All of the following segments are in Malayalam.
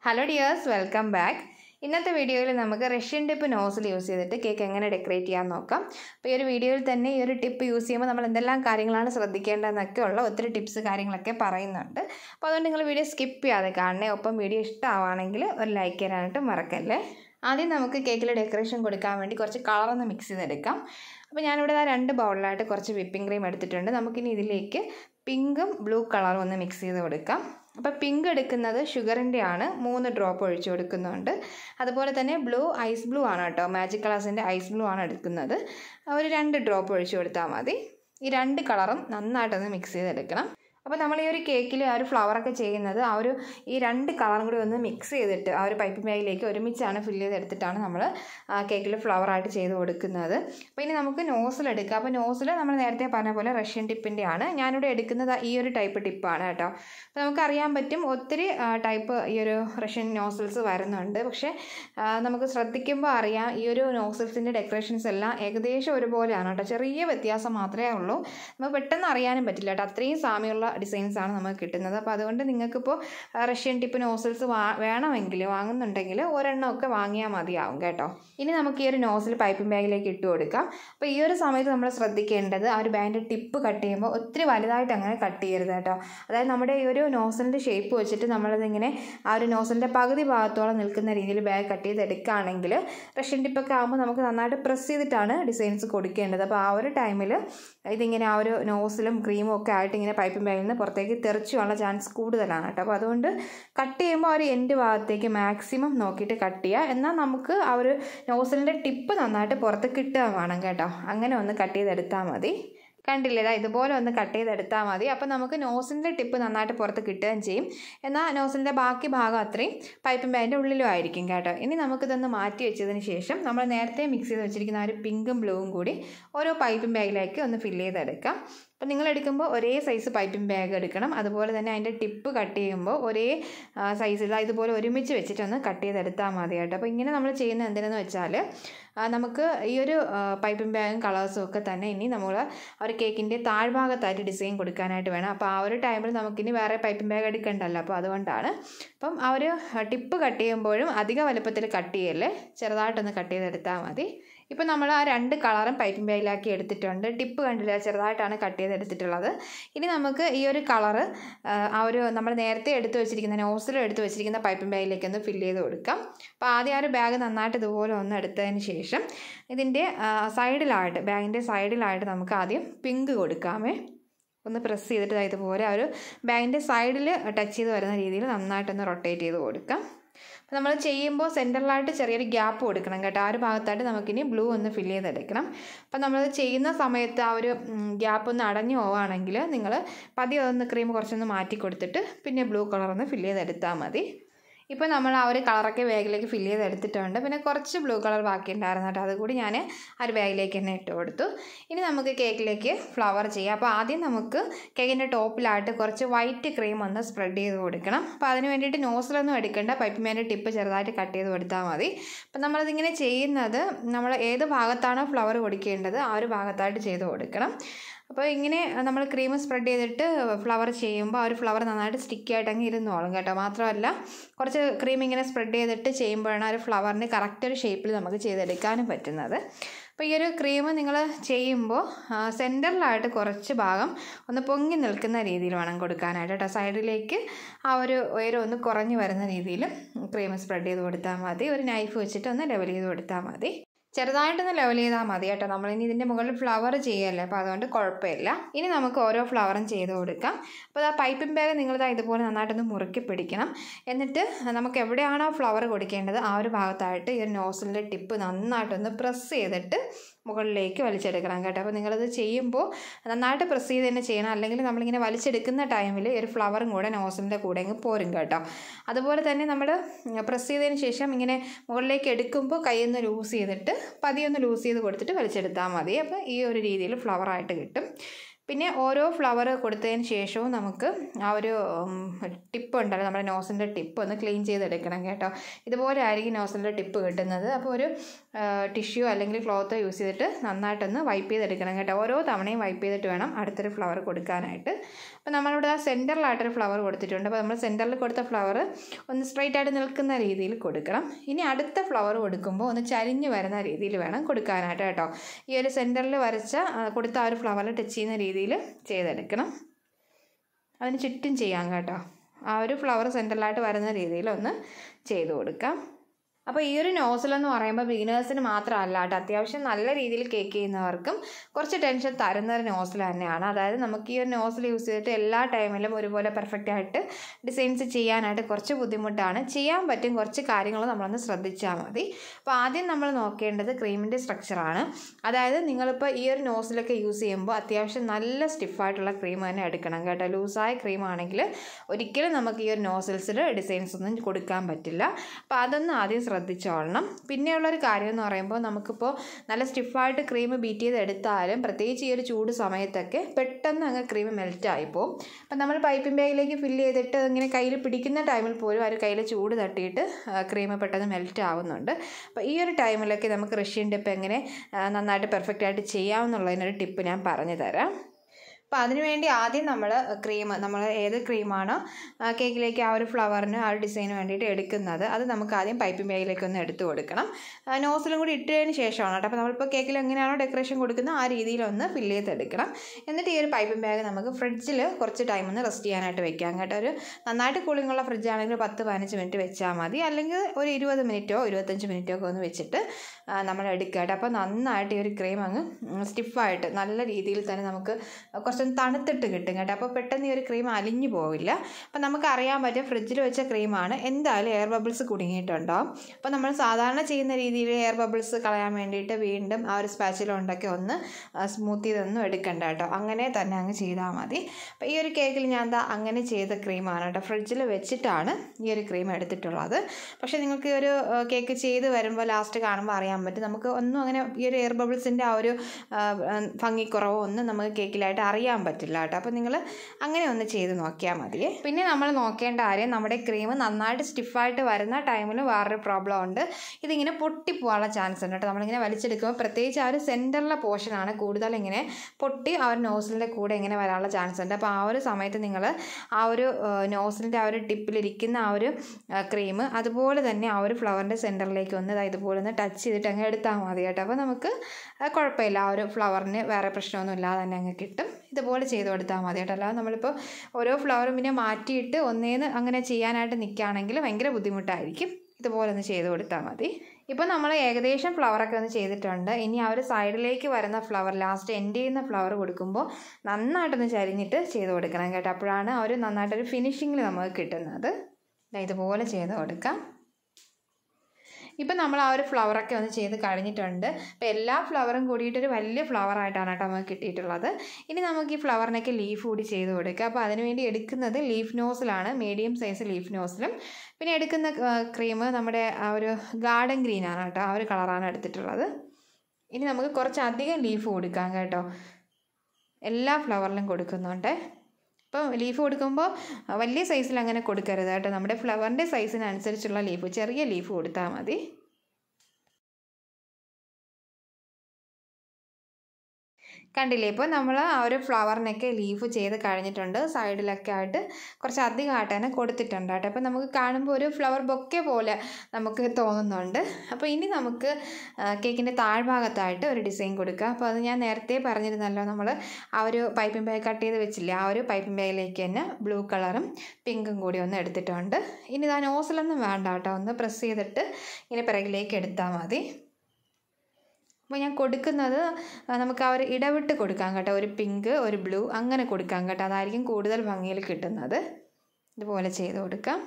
ഹലോ ഡിയേഴ്സ് വെൽക്കം ബാക്ക് ഇന്നത്തെ വീഡിയോയിൽ നമുക്ക് റഷ്യൻ ടിപ്പ് നോസിൽ യൂസ് ചെയ്തിട്ട് കേക്ക് എങ്ങനെ ഡെക്കറേറ്റ് ചെയ്യാൻ നോക്കാം അപ്പോൾ ഈ ഒരു വീഡിയോയിൽ തന്നെ ഈ ഒരു ടിപ്പ് യൂസ് ചെയ്യുമ്പോൾ നമ്മൾ എന്തെല്ലാം കാര്യങ്ങളാണ് ശ്രദ്ധിക്കേണ്ടതെന്നൊക്കെ ഉള്ള ഒത്തിരി ടിപ്സ് കാര്യങ്ങളൊക്കെ പറയുന്നുണ്ട് അപ്പോൾ അതുകൊണ്ട് നിങ്ങൾ വീഡിയോ സ്കിപ്പ് ചെയ്യാതെ കാണണേ ഒപ്പം വീഡിയോ ഇഷ്ടമാണെങ്കിൽ ഒരു ലൈക്ക് തരാനായിട്ട് മറക്കല്ലേ ആദ്യം നമുക്ക് കേക്കിൽ ഡെക്കറേഷൻ കൊടുക്കാൻ വേണ്ടി കുറച്ച് കളറൊന്ന് മിക്സ് ചെയ്തെടുക്കാം അപ്പോൾ ഞാനിവിടെ ദാ രണ്ട് ബൗളിലായിട്ട് കുറച്ച് വിപ്പിംഗ് ക്രീം എടുത്തിട്ടുണ്ട് നമുക്കിനി ഇതിലേക്ക് പിങ്കും ബ്ലൂ കളറും ഒന്ന് മിക്സ് ചെയ്ത് കൊടുക്കാം അപ്പോൾ പിങ്ക് എടുക്കുന്നത് ഷുഗറിൻ്റെ ആണ് മൂന്ന് ഡ്രോപ്പ് ഒഴിച്ച് കൊടുക്കുന്നുണ്ട് അതുപോലെ തന്നെ ബ്ലൂ ഐസ് ബ്ലൂ ആണ് കേട്ടോ മാജിക് കളേഴ്സിൻ്റെ ഐസ് ബ്ലൂ ആണ് എടുക്കുന്നത് ഒരു രണ്ട് ഡ്രോപ്പ് ഒഴിച്ച് കൊടുത്താൽ മതി ഈ രണ്ട് കളറും നന്നായിട്ടൊന്ന് മിക്സ് ചെയ്തെടുക്കണം അപ്പോൾ നമ്മൾ ഈ ഒരു കേക്കിൽ ആ ഒരു ഫ്ലവറൊക്കെ ചെയ്യുന്നത് ആ ഒരു ഈ രണ്ട് കളറും കൂടി ഒന്ന് മിക്സ് ചെയ്തിട്ട് ആ ഒരു പൈപ്പ് ബാഗിലേക്ക് ഒരുമിച്ചാണ് ഫില്ല് ചെയ്തെടുത്തിട്ടാണ് നമ്മൾ ആ കേക്കിൽ ഫ്ലവറായിട്ട് ചെയ്ത് കൊടുക്കുന്നത് അപ്പോൾ ഇനി നമുക്ക് നോസിൽ എടുക്കാം അപ്പോൾ നോസിൽ നമ്മൾ നേരത്തെ പറഞ്ഞ പോലെ റഷ്യൻ ടിപ്പിൻ്റെ ആണ് ഞാനിവിടെ എടുക്കുന്നത് ഈ ഒരു ടൈപ്പ് ടിപ്പാണ് കേട്ടോ അപ്പോൾ നമുക്കറിയാൻ പറ്റും ഒത്തിരി ടൈപ്പ് ഈ ഒരു റഷ്യൻ നോസിൽസ് വരുന്നുണ്ട് പക്ഷേ നമുക്ക് ശ്രദ്ധിക്കുമ്പോൾ അറിയാം ഈ ഒരു നോസിൽസിൻ്റെ ഡെക്കറേഷൻസ് എല്ലാം ഏകദേശം ഒരുപോലെയാണ് കേട്ടോ ചെറിയ വ്യത്യാസം മാത്രമേ ഉള്ളൂ നമുക്ക് പെട്ടെന്ന് അറിയാനും പറ്റില്ല കേട്ടോ അത്രയും സാമ്യമുള്ള ഡിസൈൻസ് ആണ് നമുക്ക് കിട്ടുന്നത് അപ്പോൾ അതുകൊണ്ട് നിങ്ങൾക്കിപ്പോൾ റഷ്യൻ ടിപ്പ് നോസിൽസ് വാ വേണമെങ്കിൽ വാങ്ങുന്നുണ്ടെങ്കിൽ ഒരെണ്ണമൊക്കെ വാങ്ങിയാൽ മതിയാവും കേട്ടോ ഇനി നമുക്ക് ഈ ഒരു നോസിൽ പൈപ്പിംഗ് ബാഗിലേക്ക് ഇട്ട് കൊടുക്കാം അപ്പോൾ ഈ ഒരു സമയത്ത് നമ്മൾ ശ്രദ്ധിക്കേണ്ടത് ആ ഒരു ബാഗിൻ്റെ ടിപ്പ് കട്ട് ചെയ്യുമ്പോൾ ഒത്തിരി വലുതായിട്ട് അങ്ങനെ കട്ട് ചെയ്യരുത് കേട്ടോ അതായത് നമ്മുടെ ഈ ഒരു നോസലിൻ്റെ ഷേപ്പ് വെച്ചിട്ട് നമ്മളതിങ്ങനെ ആ ഒരു നോസലിൻ്റെ പകുതി ഭാഗത്തോളം നിൽക്കുന്ന രീതിയിൽ ബാഗ് കട്ട് ചെയ്തെടുക്കുകയാണെങ്കിൽ റഷ്യൻ ടിപ്പൊക്കെ ആകുമ്പോൾ നമുക്ക് നന്നായിട്ട് പ്രസ് ചെയ്തിട്ടാണ് ഡിസൈൻസ് കൊടുക്കേണ്ടത് അപ്പോൾ ആ ഒരു ടൈമിൽ ഇതിങ്ങനെ ആ ഒരു നോസിലും ക്രീമും ഒക്കെ ആയിട്ട് ഇങ്ങനെ പൈപ്പിംഗ് ബാഗിൽ നിന്ന് പുറത്തേക്ക് തെറിച്ചു പോകാനുള്ള ചാൻസ് കൂടുതലാണ് കേട്ടോ അപ്പോൾ അതുകൊണ്ട് കട്ട് ചെയ്യുമ്പോൾ ആ ഒരു എൻഡ് ഭാഗത്തേക്ക് മാക്സിമം നോക്കിയിട്ട് കട്ട് ചെയ്യുക എന്നാൽ നമുക്ക് ആ ഒരു നോസിലിൻ്റെ ടിപ്പ് നന്നായിട്ട് പുറത്ത് കിട്ടുക വേണം കേട്ടോ അങ്ങനെ ഒന്ന് കട്ട് ചെയ്തെടുത്താൽ മതി കണ്ടില്ലേ ഇതാ ഇതുപോലെ ഒന്ന് കട്ട് ചെയ്തെടുത്താൽ മതി അപ്പോൾ നമുക്ക് നോസിൻ്റെ ടിപ്പ് നന്നായിട്ട് പുറത്ത് കിട്ടുകയും ചെയ്യും എന്നാൽ നോസിൻ്റെ ബാക്കി ഭാഗം അത്രയും പൈപ്പിംഗ് ബാഗിൻ്റെ ഉള്ളിലും ആയിരിക്കും കേട്ടോ ഇനി നമുക്കിതൊന്ന് മാറ്റി വെച്ചതിന് ശേഷം നമ്മൾ നേരത്തെ മിക്സ് ചെയ്ത് വെച്ചിരിക്കുന്ന ആ ഒരു പിങ്കും ബ്ലൂവും കൂടി ഓരോ പൈപ്പിംഗ് ബാഗിലേക്ക് ഒന്ന് ഫില്ല് ചെയ്തെടുക്കാം അപ്പോൾ നിങ്ങൾ എടുക്കുമ്പോൾ ഒരേ സൈസ് പൈപ്പിംഗ് ബാഗ് എടുക്കണം അതുപോലെ തന്നെ അതിൻ്റെ ടിപ്പ് കട്ട് ചെയ്യുമ്പോൾ ഒരേ സൈസിൽ ഇതുപോലെ ഒരുമിച്ച് വെച്ചിട്ടൊന്ന് കട്ട് ചെയ്തെടുത്താൽ മതി കേട്ടോ അപ്പോൾ ഇങ്ങനെ നമ്മൾ ചെയ്യുന്നത് എന്തിനെന്ന് വെച്ചാൽ നമുക്ക് ഈ ഒരു പൈപ്പിംഗ് ബാഗും കളേഴ്സും ഒക്കെ തന്നെ ഇനി നമ്മൾ ആ ഒരു കേക്കിൻ്റെ താഴ്ഭാഗത്തായിട്ട് ഡിസൈൻ കൊടുക്കാനായിട്ട് വേണം അപ്പോൾ ആ ഒരു ടൈമിൽ നമുക്കിനി വേറെ പൈപ്പിംഗ് ബാഗ് എടുക്കണ്ടല്ലോ അപ്പോൾ അതുകൊണ്ടാണ് അപ്പം ആ ഒരു ടിപ്പ് കട്ട് ചെയ്യുമ്പോഴും അധിക വലുപ്പത്തിൽ കട്ട് ചെയ്യല്ലേ ചെറുതായിട്ടൊന്ന് കട്ട് ചെയ്തെടുത്താൽ മതി ഇപ്പോൾ നമ്മൾ ആ രണ്ട് കളറും പൈപ്പിംഗ് ബാഗിലാക്കി എടുത്തിട്ടുണ്ട് ടിപ്പ് കണ്ടില്ല ചെറുതായിട്ടാണ് കട്ട് ചെയ്തെടുത്തിട്ടുള്ളത് ഇനി നമുക്ക് ഈ ഒരു കളറ് ആ ഒരു നമ്മൾ നേരത്തെ എടുത്തു വെച്ചിരിക്കുന്ന നോസിലും എടുത്ത് വെച്ചിരിക്കുന്ന പൈപ്പിംഗ് ബാഗിലേക്ക് ഒന്ന് ഫില്ല് ചെയ്ത് കൊടുക്കാം അപ്പോൾ ആദ്യം ആ ഒരു ബാഗ് നന്നായിട്ട് ഇതുപോലെ ഒന്ന് എടുത്തതിന് ശേഷം ഇതിൻ്റെ സൈഡിലായിട്ട് ബാഗിൻ്റെ സൈഡിലായിട്ട് നമുക്ക് ആദ്യം പിങ്ക് കൊടുക്കാമേ ഒന്ന് പ്രസ് ചെയ്തിട്ട് ഇതുപോലെ ആ ഒരു ബാഗിൻ്റെ സൈഡിൽ ടച്ച് ചെയ്ത് വരുന്ന രീതിയിൽ നന്നായിട്ടൊന്ന് റൊട്ടേറ്റ് ചെയ്ത് കൊടുക്കാം അപ്പോൾ നമ്മൾ ചെയ്യുമ്പോൾ സെൻറ്ററിലായിട്ട് ചെറിയൊരു ഗ്യാപ്പ് കൊടുക്കണം കേട്ടോ ആ ഒരു ഭാഗത്തായിട്ട് നമുക്കിനി ബ്ലൂ ഒന്ന് ഫില്ല് ചെയ്തെടുക്കണം അപ്പോൾ നമ്മൾ ചെയ്യുന്ന സമയത്ത് ആ ഒരു ഗ്യാപ്പ് ഒന്ന് അടഞ്ഞു പോവുകയാണെങ്കിൽ നിങ്ങൾ പതിയെ ഒന്ന് ക്രീം കുറച്ചൊന്ന് മാറ്റി കൊടുത്തിട്ട് പിന്നെ ബ്ലൂ കളർ ഒന്ന് ഫില്ല് ചെയ്തെടുത്താൽ മതി ഇപ്പോൾ നമ്മൾ ആ ഒരു കളറൊക്കെ ബാഗിലേക്ക് ഫില്ല് ചെയ്ത് എടുത്തിട്ടുണ്ട് പിന്നെ കുറച്ച് ബ്ലൂ കളർ ബാക്കി ഉണ്ടായിരുന്നു കേട്ടോ അതുകൂടി ഞാൻ ആ ഒരു ബാഗിലേക്ക് തന്നെ ഇട്ട് കൊടുത്തു ഇനി നമുക്ക് കേക്കിലേക്ക് ഫ്ലവർ ചെയ്യാം അപ്പോൾ ആദ്യം നമുക്ക് കേക്കിൻ്റെ ടോപ്പിലായിട്ട് കുറച്ച് വൈറ്റ് ക്രീം ഒന്ന് സ്പ്രെഡ് ചെയ്ത് കൊടുക്കണം അപ്പോൾ അതിന് വേണ്ടിയിട്ട് നോസിലൊന്നും എടുക്കേണ്ട പൈപ്പിമേൻ്റെ ടിപ്പ് ചെറുതായിട്ട് കട്ട് ചെയ്ത് കൊടുത്താൽ മതി അപ്പോൾ നമ്മളിതിങ്ങനെ ചെയ്യുന്നത് നമ്മൾ ഏത് ഭാഗത്താണോ ഫ്ലവർ കൊടുക്കേണ്ടത് ആ ഒരു ഭാഗത്തായിട്ട് ചെയ്ത് കൊടുക്കണം അപ്പോൾ ഇങ്ങനെ നമ്മൾ ക്രീം സ്പ്രെഡ് ചെയ്തിട്ട് ഫ്ലവർ ചെയ്യുമ്പോൾ ആ ഒരു ഫ്ലവർ നന്നായിട്ട് സ്റ്റിക്കി ആയിട്ട് അങ്ങ് ഇരുന്നോളും കേട്ടോ മാത്രമല്ല കുറച്ച് ക്രീം ഇങ്ങനെ സ്പ്രെഡ് ചെയ്തിട്ട് ചെയ്യുമ്പോഴാണ് ആ ഒരു ഫ്ലവറിന് കറക്റ്റ് ഒരു ഷേപ്പിൽ നമുക്ക് ചെയ്തെടുക്കാനും പറ്റുന്നത് അപ്പോൾ ഈ ഒരു ക്രീം നിങ്ങൾ ചെയ്യുമ്പോൾ സെൻറ്ററിലായിട്ട് കുറച്ച് ഭാഗം ഒന്ന് പൊങ്ങി നിൽക്കുന്ന രീതിയിൽ വേണം കൊടുക്കാനായിട്ട് കേട്ടോ സൈഡിലേക്ക് ആ ഒരു ഉയരം ഒന്ന് കുറഞ്ഞു വരുന്ന രീതിയിൽ ക്രീം സ്പ്രെഡ് ചെയ്ത് കൊടുത്താൽ മതി ഒരു നൈഫ് വെച്ചിട്ട് ഒന്ന് ലെവൽ ചെയ്ത് കൊടുത്താൽ മതി ചെറുതായിട്ടൊന്ന് ലെവൽ ചെയ്താൽ മതി കേട്ടോ നമ്മളിനി ഇതിൻ്റെ മുകളിൽ ഫ്ലവർ ചെയ്യല്ലേ അപ്പോൾ അതുകൊണ്ട് കുഴപ്പമില്ല ഇനി നമുക്ക് ഓരോ ഫ്ലവറും ചെയ്ത് കൊടുക്കാം അപ്പോൾ ആ പൈപ്പിംഗ് ബാഗ് നിങ്ങളിതാ ഇതുപോലെ നന്നായിട്ടൊന്ന് മുറുക്കി പിടിക്കണം എന്നിട്ട് നമുക്ക് എവിടെയാണോ ഫ്ലവർ കൊടുക്കേണ്ടത് ആ ഒരു ഭാഗത്തായിട്ട് ഈ ഒരു നോസിലിൻ്റെ ടിപ്പ് നന്നായിട്ടൊന്ന് പ്രസ് ചെയ്തിട്ട് മുകളിലേക്ക് വലിച്ചെടുക്കണം കേട്ടോ അപ്പോൾ നിങ്ങളത് ചെയ്യുമ്പോൾ നന്നായിട്ട് പ്രസ് ചെയ്ത് തന്നെ ചെയ്യണം അല്ലെങ്കിൽ നമ്മളിങ്ങനെ വലിച്ചെടുക്കുന്ന ടൈമിൽ ഒരു ഫ്ലവറും കൂടെ നോസിലിൻ്റെ കൂടെ അങ്ങ് പോരും കേട്ടോ അതുപോലെ തന്നെ നമ്മൾ പ്രസ് ചെയ്തതിന് ശേഷം ഇങ്ങനെ മുകളിലേക്ക് എടുക്കുമ്പോൾ കൈയൊന്ന് ലൂസ് ചെയ്തിട്ട് പതിയൊന്ന് ലൂസ് ചെയ്ത് കൊടുത്തിട്ട് വലിച്ചെടുത്താൽ മതി അപ്പോൾ ഈ ഒരു രീതിയിൽ ഫ്ലവറായിട്ട് കിട്ടും പിന്നെ ഓരോ ഫ്ലവർ കൊടുത്തതിന് ശേഷവും നമുക്ക് ആ ഒരു ടിപ്പ് ഉണ്ടല്ലോ നമ്മുടെ നോസിൻ്റെ ടിപ്പ് ഒന്ന് ക്ലീൻ ചെയ്തെടുക്കണം കേട്ടോ ഇതുപോലെ ആയിരിക്കും നോസിൻ്റെ ടിപ്പ് കിട്ടുന്നത് അപ്പോൾ ഒരു ടിഷ്യൂ അല്ലെങ്കിൽ ക്ലോത്തോ യൂസ് ചെയ്തിട്ട് നന്നായിട്ടൊന്ന് വൈപ്പ് ചെയ്തെടുക്കണം കേട്ടോ ഓരോ തവണയും വൈപ്പ് ചെയ്തിട്ട് വേണം അടുത്തൊരു ഫ്ലവർ കൊടുക്കാനായിട്ട് അപ്പോൾ നമ്മളിവിടെ ആ സെൻറ്ററിലായിട്ടൊരു ഫ്ലവർ കൊടുത്തിട്ടുണ്ട് അപ്പോൾ നമ്മൾ സെൻറ്ററിൽ കൊടുത്ത ഫ്ലവർ ഒന്ന് സ്ട്രൈറ്റ് ആയിട്ട് നിൽക്കുന്ന രീതിയിൽ കൊടുക്കണം ഇനി അടുത്ത ഫ്ലവർ കൊടുക്കുമ്പോൾ ഒന്ന് ചരിഞ്ഞ് വരുന്ന രീതിയിൽ വേണം കൊടുക്കാനായിട്ട് കേട്ടോ ഈ ഒരു സെൻറ്ററിൽ വരച്ച കൊടുത്ത ആ ഒരു ഫ്ലവറിൽ ടച്ച് ചെയ്യുന്ന രീതിയിൽ ചെയ്തെടുക്കണം അതിന് ചുറ്റും ചെയ്യാം കേട്ടോ ആ ഒരു ഫ്ലവർ സെൻറ്ററിലായിട്ട് വരുന്ന രീതിയിൽ ഒന്ന് ചെയ്ത് കൊടുക്കാം അപ്പോൾ ഈ ഒരു നോസിലെന്ന് പറയുമ്പോൾ ബിഗിനേഴ്സിന് മാത്രമല്ല കേട്ടോ അത്യാവശ്യം നല്ല രീതിയിൽ കേക്ക് ചെയ്യുന്നവർക്കും കുറച്ച് ടെൻഷൻ തരുന്ന ഒരു നോസിൽ തന്നെയാണ് അതായത് നമുക്ക് ഈ ഒരു നോസിൽ യൂസ് ചെയ്തിട്ട് എല്ലാ ടൈമിലും ഒരുപോലെ പെർഫെക്റ്റ് ആയിട്ട് ഡിസൈൻസ് ചെയ്യാനായിട്ട് കുറച്ച് ബുദ്ധിമുട്ടാണ് ചെയ്യാൻ പറ്റും കുറച്ച് കാര്യങ്ങൾ നമ്മളൊന്ന് ശ്രദ്ധിച്ചാൽ മതി അപ്പോൾ ആദ്യം നമ്മൾ നോക്കേണ്ടത് ക്രീമിൻ്റെ സ്ട്രക്ചറാണ് അതായത് നിങ്ങളിപ്പോൾ ഈ ഒരു നോസിലൊക്കെ യൂസ് ചെയ്യുമ്പോൾ അത്യാവശ്യം നല്ല സ്റ്റിഫായിട്ടുള്ള ക്രീം തന്നെ എടുക്കണം കേട്ടോ ലൂസായ ക്രീം ആണെങ്കിൽ ഒരിക്കലും നമുക്ക് ഈ ഒരു നോസിൽസിൽ ഡിസൈൻസ് ഒന്നും കൊടുക്കാൻ പറ്റില്ല അപ്പോൾ അതൊന്ന് ആദ്യം ശ്രദ്ധിച്ചോളണം പിന്നെയുള്ളൊരു കാര്യം എന്ന് പറയുമ്പോൾ നമുക്കിപ്പോൾ നല്ല സ്റ്റിഫായിട്ട് ക്രീം ബീറ്റ് ചെയ്ത് എടുത്താലും പ്രത്യേകിച്ച് ഈ ഒരു ചൂട് സമയത്തൊക്കെ പെട്ടെന്ന് അങ്ങ് ക്രീം മെൽറ്റ് ആയിപ്പോവും അപ്പം നമ്മൾ പൈപ്പിംഗ് ബാഗിലേക്ക് ഫില്ല് ചെയ്തിട്ട് ഇങ്ങനെ കയ്യിൽ പിടിക്കുന്ന ടൈമിൽ പോലും ആ ഒരു കയ്യിൽ ചൂട് തട്ടിയിട്ട് ക്രീം പെട്ടെന്ന് മെൽറ്റ് ആവുന്നുണ്ട് അപ്പോൾ ഈ ഒരു ടൈമിലൊക്കെ നമുക്ക് റഷ്യൻ ടിപ്പ് എങ്ങനെ നന്നായിട്ട് പെർഫെക്റ്റ് ആയിട്ട് ചെയ്യാമെന്നുള്ളതിനൊരു ടിപ്പ് ഞാൻ പറഞ്ഞു തരാം അപ്പോൾ അതിനുവേണ്ടി ആദ്യം നമ്മൾ ക്രീം നമ്മൾ ഏത് ക്രീമാണോ കേക്കിലേക്ക് ആ ഒരു ഫ്ലവറിന് ആ ഒരു ഡിസൈന് വേണ്ടിയിട്ട് എടുക്കുന്നത് അത് നമുക്ക് ആദ്യം പൈപ്പിംഗ് ബാഗിലേക്ക് ഒന്ന് എടുത്തു കൊടുക്കണം നോസിലും കൂടി ഇട്ടതിന് ശേഷമാണ് കേട്ടോ അപ്പോൾ നമ്മളിപ്പോൾ കേക്കിൽ എങ്ങനെയാണോ ഡെക്കറേഷൻ കൊടുക്കുന്നത് ആ രീതിയിലൊന്ന് ഫില്ല് ചെയ്തെടുക്കണം എന്നിട്ട് ഈ ഒരു പൈപ്പിംഗ് ബാഗ് നമുക്ക് ഫ്രിഡ്ജിൽ കുറച്ച് ടൈം ഒന്ന് റെസ്റ്റ് ചെയ്യാനായിട്ട് വെക്കാം കേട്ടോ ഒരു നന്നായിട്ട് കൂളിംഗ് ഉള്ള ഫ്രിഡ്ജ് ആണെങ്കിൽ പത്ത് പതിനഞ്ച് മിനിറ്റ് വെച്ചാൽ മതി അല്ലെങ്കിൽ ഒരു ഇരുപത് മിനിറ്റോ ഇരുപത്തഞ്ച് മിനിറ്റോ ഒക്കെ ഒന്ന് വെച്ചിട്ട് നമ്മൾ എടുക്കുക കേട്ടോ അപ്പോൾ നന്നായിട്ട് ഈ ഒരു ക്രീം അങ്ങ് സ്റ്റിഫായിട്ട് നല്ല രീതിയിൽ തന്നെ നമുക്ക് കുറച്ചൊന്ന് തണുത്തിട്ട് കിട്ടും കേട്ടോ അപ്പോൾ പെട്ടെന്ന് ഈ ഒരു ക്രീം അലിഞ്ഞു പോവില്ല അപ്പോൾ നമുക്ക് അറിയാൻ പറ്റും ഫ്രിഡ്ജിൽ വെച്ച ക്രീമാണ് എന്തായാലും എയർ ബബിൾസ് കുടുങ്ങിയിട്ടുണ്ടാവും അപ്പോൾ നമ്മൾ സാധാരണ ചെയ്യുന്ന രീതിയിൽ എയർ ബബിൾസ് കളയാൻ വേണ്ടിയിട്ട് വീണ്ടും ആ ഒരു സ്പാച്ചിൽ കൊണ്ടൊക്കെ ഒന്ന് സ്മൂത്ത് ചെയ്തൊന്നും എടുക്കണ്ട കേട്ടോ അങ്ങനെ തന്നെ അങ്ങ് ചെയ്താൽ മതി അപ്പോൾ ഈ ഒരു കേക്കിൽ ഞാൻ എന്താ അങ്ങനെ ചെയ്ത ക്രീമാണ് കേട്ടോ ഫ്രിഡ്ജിൽ വെച്ചിട്ടാണ് ഈ ഒരു ക്രീം എടുത്തിട്ടുള്ളത് പക്ഷേ നിങ്ങൾക്ക് ഈ ഒരു കേക്ക് ചെയ്ത് വരുമ്പോൾ ലാസ്റ്റ് കാണുമ്പോൾ അറിയാൻ പറ്റും നമുക്ക് ഒന്നും അങ്ങനെ ഈ ഒരു എയർ ബബിൾസിൻ്റെ ആ ഒരു ഭംഗിക്കുറവോ ഒന്നും നമുക്ക് കേക്കിലായിട്ട് അറിയാൻ പറ്റില്ല കേട്ടോ അപ്പോൾ നിങ്ങൾ അങ്ങനെ ഒന്ന് ചെയ്ത് നോക്കിയാൽ മതി പിന്നെ നമ്മൾ നോക്കേണ്ട കാര്യം നമ്മുടെ ക്രീം നന്നായിട്ട് സ്റ്റിഫായിട്ട് വരുന്ന ടൈമിൽ വേറൊരു പ്രോബ്ലം ഉണ്ട് ഇതിങ്ങനെ പൊട്ടിപ്പോകാനുള്ള ചാൻസ് ഉണ്ട് കേട്ടോ നമ്മളിങ്ങനെ വലിച്ചെടുക്കുമ്പോൾ പ്രത്യേകിച്ച് ആ ഒരു സെൻറ്ററിലെ പോർഷനാണ് കൂടുതൽ ഇങ്ങനെ പൊട്ടി ആ ഒരു നോസിലിൻ്റെ കൂടെ ഇങ്ങനെ വരാനുള്ള ചാൻസ് ഉണ്ട് അപ്പോൾ ആ ഒരു സമയത്ത് നിങ്ങൾ ആ ഒരു നോസിലിൻ്റെ ആ ഒരു ടിപ്പിലിരിക്കുന്ന ആ ഒരു ക്രീം അതുപോലെ തന്നെ ആ ഒരു ഫ്ലവറിൻ്റെ സെൻറ്ററിലേക്ക് ഒന്ന് ഇതുപോലെ ഒന്ന് ടച്ച് ചെയ്തിട്ട് അങ്ങ് എടുത്താൽ മതി കേട്ടോ അപ്പോൾ നമുക്ക് കുഴപ്പമില്ല ആ ഒരു ഫ്ലവറിന് വേറെ പ്രശ്നമൊന്നും ഇല്ലാതെ തന്നെ അങ്ങ് കിട്ടും ഇതുപോലെ ചെയ്ത് കൊടുത്താൽ മതി കേട്ടോ അല്ലാതെ നമ്മളിപ്പോൾ ഓരോ ഫ്ലവറും പിന്നെ മാറ്റിയിട്ട് ഒന്നേന്ന് അങ്ങനെ ചെയ്യാനായിട്ട് നിൽക്കുകയാണെങ്കിൽ ഭയങ്കര ബുദ്ധിമുട്ടായിരിക്കും ഇതുപോലെ ഒന്ന് ചെയ്ത് കൊടുത്താൽ മതി ഇപ്പോൾ നമ്മൾ ഏകദേശം ഫ്ലവറൊക്കെ ഒന്ന് ചെയ്തിട്ടുണ്ട് ഇനി ആ ഒരു സൈഡിലേക്ക് വരുന്ന ഫ്ലവർ ലാസ്റ്റ് എൻഡ് ചെയ്യുന്ന ഫ്ലവർ കൊടുക്കുമ്പോൾ നന്നായിട്ടൊന്ന് ചരിഞ്ഞിട്ട് ചെയ്ത് കൊടുക്കണം കേട്ടോ അപ്പോഴാണ് ആ ഒരു നന്നായിട്ടൊരു ഫിനിഷിങ്ങിൽ നമുക്ക് കിട്ടുന്നത് ഇതുപോലെ ചെയ്ത് കൊടുക്കാം ഇപ്പം നമ്മൾ ആ ഒരു ഫ്ലവറൊക്കെ ഒന്ന് ചെയ്ത് കഴിഞ്ഞിട്ടുണ്ട് അപ്പോൾ എല്ലാ ഫ്ലവറും കൂടിയിട്ടൊരു വലിയ ഫ്ലവർ ആയിട്ടാണ് കേട്ടോ നമുക്ക് കിട്ടിയിട്ടുള്ളത് ഇനി നമുക്ക് ഈ ഫ്ലവറിനൊക്കെ ലീഫ് കൂടി ചെയ്ത് കൊടുക്കുക അപ്പോൾ അതിനുവേണ്ടി എടുക്കുന്നത് ലീഫ് നോസിലാണ് മീഡിയം സൈസ് ലീഫ് നോസിലും പിന്നെ എടുക്കുന്ന ക്രീം നമ്മുടെ ആ ഒരു ഗാർഡൻ ഗ്രീനാണ് കേട്ടോ ആ ഒരു കളറാണ് എടുത്തിട്ടുള്ളത് ഇനി നമുക്ക് കുറച്ചധികം ലീഫ് കൊടുക്കാം കേട്ടോ എല്ലാ ഫ്ലവറിലും കൊടുക്കുന്നുണ്ട് അപ്പോൾ ലീഫ് കൊടുക്കുമ്പോൾ വലിയ സൈസിൽ അങ്ങനെ കൊടുക്കരുത് കേട്ടോ നമ്മുടെ ഫ്ലവറിൻ്റെ സൈസിനനുസരിച്ചുള്ള ലീഫ് ചെറിയ ലീഫ് കൊടുത്താൽ മതി കണ്ടില്ലേ ഇപ്പോൾ നമ്മൾ ആ ഒരു ഫ്ലവറിനൊക്കെ ലീഫ് ചെയ്ത് കഴിഞ്ഞിട്ടുണ്ട് സൈഡിലൊക്കെ ആയിട്ട് കുറച്ച് അധികമായിട്ട് തന്നെ കൊടുത്തിട്ടുണ്ട് കേട്ടോ അപ്പോൾ നമുക്ക് കാണുമ്പോൾ ഒരു ഫ്ലവർ ബൊക്കെ പോലെ നമുക്ക് തോന്നുന്നുണ്ട് അപ്പോൾ ഇനി നമുക്ക് കേക്കിൻ്റെ താഴ്ഭാഗത്തായിട്ട് ഒരു ഡിസൈൻ കൊടുക്കുക അപ്പോൾ അത് ഞാൻ നേരത്തെ പറഞ്ഞിരുന്നല്ലോ നമ്മൾ ആ ഒരു പൈപ്പിംഗ് ബാഗ് കട്ട് ചെയ്ത് വെച്ചില്ലേ ആ ഒരു പൈപ്പിംഗ് ബാഗിലേക്ക് തന്നെ ബ്ലൂ കളറും പിങ്കും കൂടി ഒന്ന് എടുത്തിട്ടുണ്ട് ഇനി ഇതാ നോസിലൊന്നും വേണ്ട കേട്ടോ ഒന്ന് പ്രസ് ചെയ്തിട്ട് ഇങ്ങനെ പിറകിലേക്ക് എടുത്താൽ മതി അപ്പോൾ ഞാൻ കൊടുക്കുന്നത് നമുക്ക് ആ ഒരു ഇടവിട്ട് കൊടുക്കാം കേട്ടോ ഒരു പിങ്ക് ഒരു ബ്ലൂ അങ്ങനെ കൊടുക്കാം കേട്ടോ അതായിരിക്കും കൂടുതൽ ഭംഗിയിൽ കിട്ടുന്നത് ഇതുപോലെ ചെയ്ത് കൊടുക്കാം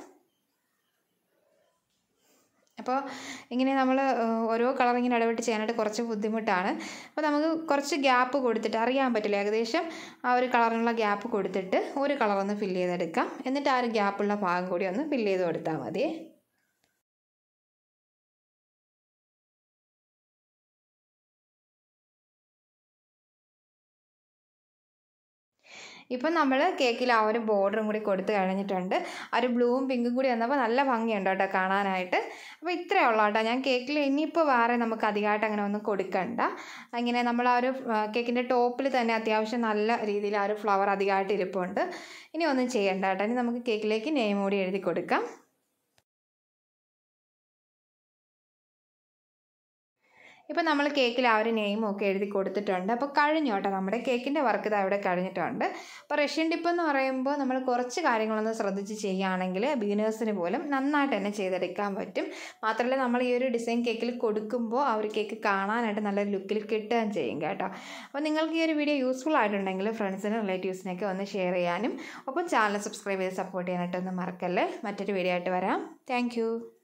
അപ്പോൾ ഇങ്ങനെ നമ്മൾ ഓരോ കളർ ഇങ്ങനെ ഇടവിട്ട് ചെയ്യാനായിട്ട് കുറച്ച് ബുദ്ധിമുട്ടാണ് അപ്പോൾ നമുക്ക് കുറച്ച് ഗ്യാപ്പ് കൊടുത്തിട്ട് അറിയാൻ പറ്റില്ല ഏകദേശം ആ ഒരു കളറിനുള്ള ഗ്യാപ്പ് കൊടുത്തിട്ട് ഒരു കളർ ഒന്ന് ഫില്ല് ചെയ്തെടുക്കാം എന്നിട്ട് ആ ഒരു ഗ്യാപ്പുള്ള ഭാഗം കൂടി ഒന്ന് ഫില്ല് ചെയ്ത് കൊടുത്താൽ മതി ഇപ്പം നമ്മൾ കേക്കിൽ ആ ഒരു ബോർഡറും കൂടി കൊടുത്ത് കഴിഞ്ഞിട്ടുണ്ട് ആ ഒരു ബ്ലൂവും പിങ്കും കൂടി വന്നപ്പോൾ നല്ല ഭംഗിയുണ്ട് കേട്ടോ കാണാനായിട്ട് അപ്പോൾ ഇത്രയേ ഉള്ളൂ കേട്ടോ ഞാൻ കേക്കിൽ ഇനിയിപ്പോൾ വേറെ നമുക്ക് അധികമായിട്ട് അങ്ങനെ ഒന്നും കൊടുക്കണ്ട അങ്ങനെ നമ്മൾ ആ ഒരു കേക്കിൻ്റെ ടോപ്പിൽ തന്നെ അത്യാവശ്യം നല്ല രീതിയിൽ ആ ഒരു ഫ്ലവർ അധികമായിട്ട് ഇരിപ്പുണ്ട് ഇനി ഒന്നും ചെയ്യണ്ട കേട്ടോ ഇനി നമുക്ക് കേക്കിലേക്ക് നെയിം കൂടി എഴുതി കൊടുക്കാം ഇപ്പോൾ നമ്മൾ കേക്കിൽ ആ ഒരു നെയിമും ഒക്കെ എഴുതി കൊടുത്തിട്ടുണ്ട് അപ്പോൾ കഴിഞ്ഞു കേട്ടോ നമ്മുടെ കേക്കിൻ്റെ വർക്ക് ഇതാ ഇവിടെ കഴിഞ്ഞിട്ടുണ്ട് അപ്പോൾ റഷ്യൻ ടിപ്പ് എന്ന് പറയുമ്പോൾ നമ്മൾ കുറച്ച് കാര്യങ്ങളൊന്ന് ശ്രദ്ധിച്ച് ചെയ്യുകയാണെങ്കിൽ ബിഗിനേഴ്സിന് പോലും നന്നായിട്ട് തന്നെ ചെയ്തെടുക്കാൻ പറ്റും മാത്രമല്ല നമ്മൾ ഈ ഒരു ഡിസൈൻ കേക്കിൽ കൊടുക്കുമ്പോൾ ആ ഒരു കേക്ക് കാണാനായിട്ട് നല്ല ലുക്കിൽ കിട്ടുകയും ചെയ്യും കേട്ടോ അപ്പോൾ നിങ്ങൾക്ക് ഈ ഒരു വീഡിയോ യൂസ്ഫുൾ ആയിട്ടുണ്ടെങ്കിൽ ഫ്രണ്ട്സിനും റിലേറ്റീവ്സിനൊക്കെ ഒന്ന് ഷെയർ ചെയ്യാനും ഒപ്പം ചാനൽ സബ്സ്ക്രൈബ് ചെയ്ത് സപ്പോർട്ട് ചെയ്യാനായിട്ടൊന്നും മറക്കല്ലേ മറ്റൊരു വീഡിയോ ആയിട്ട് വരാം താങ്ക്